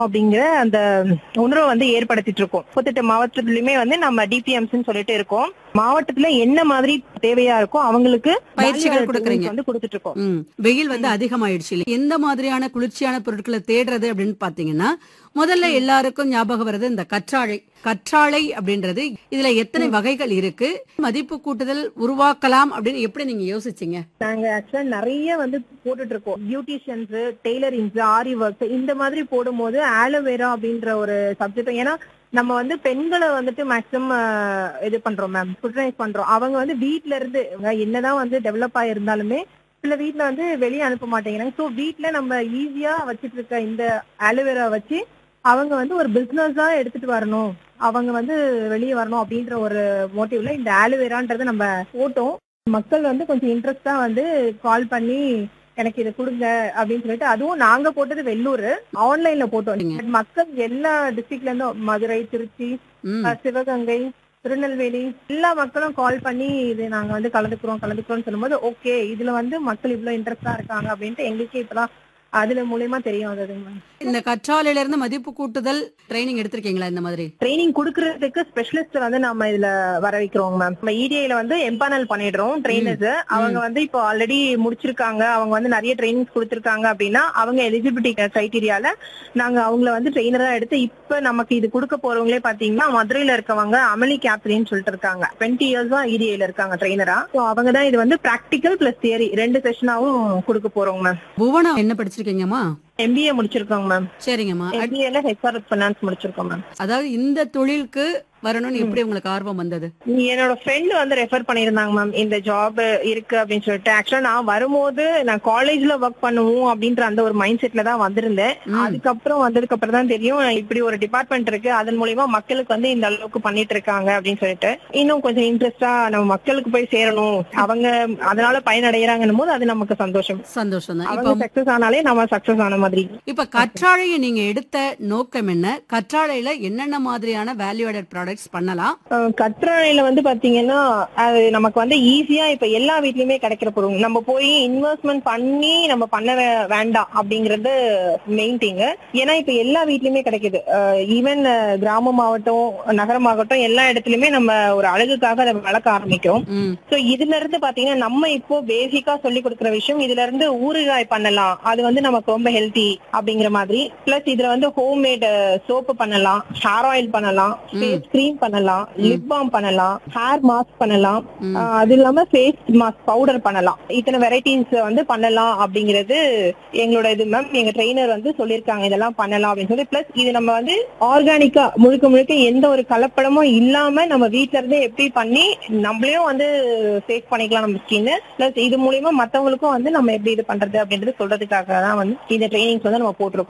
அப்படிங்கிற அந்த உணர்வை வந்து ஏற்படுத்திட்டு இருக்கோம் முப்பத்தெட்டு மாவட்டத்திலயுமே வந்து நம்ம டிபிஎம்ஸ் சொல்லிட்டு இருக்கோம் மாவட்டத்துல என்ன மாதிரி தேவையா இருக்கோ அவங்களுக்கு பயிற்சிகள் value added கொடுக்கறீங்க. trainings வந்து கொடுத்துட்டு இருக்கோம் ம். வெயில் வந்து அதிகமாயிடுச்சு இல்ல எந்த மாதிரியான குளிர்ச்சியான பொருட்களை தேடுறது அப்படின்னு பாத்தீங்கன்னா முதல்ல எல்லாருக்கும் ஞாபகம் வருது இந்த கற்றாழை கற்றாழை அப்படின்றது இதுல எத்தனை வகைகள் இருக்கு மதிப்பு கூட்டுதல் உருவாக்கலாம் அப்படின்னு எப்படி நீங்க யோசிச்சீங்க நாங்க ஆக்சுவலா நிறைய வந்து போட்டுட்டு இருக்கோம் பியூட்டிஷியன்ஸ் டெய்லரிங்ஸ் ஆரி ஒர்க்ஸ் இந்த மாதிரி போடும்போது ஆலோவேரா அப்படின்ற ஒரு சப்ஜெக்ட் ஏன்னா நம்ம வந்து பெண்களை வந்துட்டு மேக்ஸிமம் இது பண்றோம் மேம் ஸ்குட்டனைஸ் பண்றோம் அவங்க வந்து வீட்ல இருந்து அவங்க என்னதான் வந்து டெவலப் ஆயிருந்தாலுமே சில வீட்ல வந்து வெளியே அனுப்ப மாட்டேங்கிறாங்க ஸோ வீட்ல நம்ம ஈஸியா வச்சிட்டு இருக்க இந்த ஆலோவேரா வச்சு அவங்க வந்து ஒரு பிசினஸா எடுத்துட்டு வரணும் அவங்க வந்து வெளியே வரணும் அப்படின்ற ஒரு மோட்டிவ்ல இந்த ஆலோவேரான்றதை நம்ம போட்டோம் மக்கள் வந்து கொஞ்சம் இன்ட்ரெஸ்டா வந்து கால் பண்ணி எனக்கு இதை கொடுங்க அப்படின்னு சொல்லிட்டு அதுவும் நாங்க போட்டது வெள்ளூர் ஆன்லைன்ல போட்டோம் மக்கள் எல்லா டிஸ்ட்ரிக்ட்ல இருந்தும் மதுரை திருச்சி ம். அஹ், சிவகங்கை திருநெல்வேலி எல்லா மக்களும் கால் பண்ணி இது நாங்க வந்து கலந்துக்கிறோம் கலந்துக்கிறோம்னு சொல்லும்போது ஓகே இதுல வந்து மக்கள் இவ்வளவு இன்ட்ரெஸ்டா இருக்காங்க அப்படின்ட்டு எங்களுக்கே இப்பதான் அதுல மூலியமா தெரியும் வந்ததுங்க இந்த கற்றாழையில இருந்து மதிப்பு கூட்டுதல் ட்ரைனிங் எடுத்திருக்கீங்களா இந்த மாதிரி ட்ரைனிங் கொடுக்கறதுக்கு ஸ்பெஷலிஸ்ட் வந்து நம்ம இதுல வர வைக்கிறோம் மேம் நம்ம இடிஐல வந்து எம்பானல் பண்ணிடுறோம் ட்ரைனர்ஸ் அவங்க வந்து இப்போ ஆல்ரெடி முடிச்சிருக்காங்க அவங்க வந்து நிறைய ட்ரைனிங்ஸ் கொடுத்திருக்காங்க அப்படின்னா அவங்க எலிஜிபிலிட்டி கிரைட்டீரியால நாங்க அவங்கள வந்து ட்ரெயினரா எடுத்து இப்ப நமக்கு இது கொடுக்க போறவங்களே பாத்தீங்கன்னா மதுரையில இருக்கவங்க அமளி கேப்ரின்னு சொல்லிட்டு இருக்காங்க டுவெண்ட்டி இயர்ஸா இடிஐல இருக்காங்க ட்ரெயினரா ஸோ அவங்க தான் இது வந்து பிராக்டிக்கல் பிளஸ் தியரி ரெண்டு செஷனாவும் கொடுக்க போறோம் மேம் புவனா என்ன படிச்சிருக்கீங்கம்மா எம்பிஏ முடிச்சிருக்கோங்க மேம் சரிங்கம்மா எம்பிஏல ஹெச்ஆர் ஃபைனான்ஸ் முடிச்சிருக்கோம் மேம் அதாவது இந்த தொழிலுக்கு வரணும்னு எப்படி உங்களுக்கு ஆர்வம் வந்தது என்னோட ஃப்ரெண்ட் வந்து ரெஃபர் பண்ணியிருந்தாங்க மேம் இந்த ஜாப் இருக்கு அப்படின்னு சொல்லிட்டு ஆக்சுவலா நான் வரும்போது நான் காலேஜ்ல ஒர்க் பண்ணுவோம் அப்படின்ற அந்த ஒரு மைண்ட் செட்ல தான் வந்திருந்தேன் ம். அதுக்கப்புறம் வந்ததுக்கு அப்புறம் தான் தெரியும் இப்படி ஒரு டிபார்ட்மெண்ட் இருக்கு அதன் மூலியமா மக்களுக்கு வந்து இந்த அளவுக்கு பண்ணிட்டு இருக்காங்க அப்படின்னு சொல்லிட்டு இன்னும் கொஞ்சம் இன்ட்ரெஸ்டா நம்ம மக்களுக்கு போய் சேரணும் அவங்க அதனால பயனடைகிறாங்கன்னும் போது அது நமக்கு சந்தோஷம் சந்தோஷம் தான் அவங்க இப்ப சக்சஸ் ஆனாலே நம்ம சக்சஸ் ஆன மாதிரி இப்ப கற்றாழையை நீங்க எடுத்த நோக்கம் என்ன கற்றாழையில என்னென்ன மாதிரியான வேல்யூ ஆடட் ப்ராடக்ட்ஸ் பண்ணலாம் அஹ் கற்றாழையில வந்து பாத்தீங்கன்னா அது நமக்கு வந்து ஈஸியா இப்ப எல்லா வீட்லயுமே கிடைக்கிற பொருள் நம்ம போய் இன்வெஸ்ட்மெண்ட் பண்ணி நம்ம பண்ண வே- வேண்டாம் அப்படிங்கறது மெயின் திங் ஏன்னா இப்ப எல்லா வீட்லயுமே கிடைக்குது ஈவன் கிராமமாகட்டும் நகரமாகட்டும் எல்லா இடத்துலயுமே நம்ம ஒரு அழகுக்காக அதை வளர்க்க ஆரம்பிக்கிறோம் ம், சோ இதுல இருந்து பாத்தீங்கன்னா நம்ம இப்போ பேசிக்கா சொல்லி கொடுக்குற விஷயம் இதுல இருந்து ஊறுகாய் பண்ணலாம் அது வந்து நமக்கு ரொம்ப ஹெல்த்தி அப்படிங்கிற மாதிரி பிளஸ் இதுல வந்து ஹோம் மேட் சோப்பு பண்ணலாம் ஹேர் ஆயில் பண்ணலாம் ஃபேஸ் கிரீம் பண்ணலாம் லிப் பாம் பண்ணலாம் ஹேர் மாஸ்க் பண்ணலாம் ம். ஆஹ் அது இல்லாம ஃபேஸ் மாஸ்க் பவுடர் பண்ணலாம் இத்தனை வெரைட்டிஸ் வந்து பண்ணலாம் அப்படிங்கிறது எங்களோட இது மேம் எங்க ட்ரெயினர் வந்து சொல்லியிருக்காங்க இதெல்லாம் பண்ணலாம் அப்படின்னு சொல்லி பிளஸ் இது நம்ம வந்து ஆர்கானிக்கா முழுக்க முழுக்க எந்த ஒரு கலப்படமும் இல்லாம நம்ம வீட்ல இருந்தே எப்படி பண்ணி நம்மளையும் வந்து சேவ் பண்ணிக்கலாம் நம்ம ஸ்கின் பிளஸ் இது மூலியமா மத்தவங்களுக்கும் வந்து நம்ம எப்படி இது பண்றது அப்படின்றது சொல்றதுக்காக தான் வந்து இந்த ட்ரைனிங்ஸ் வந்து நம்ம போட்டிருக்கோம்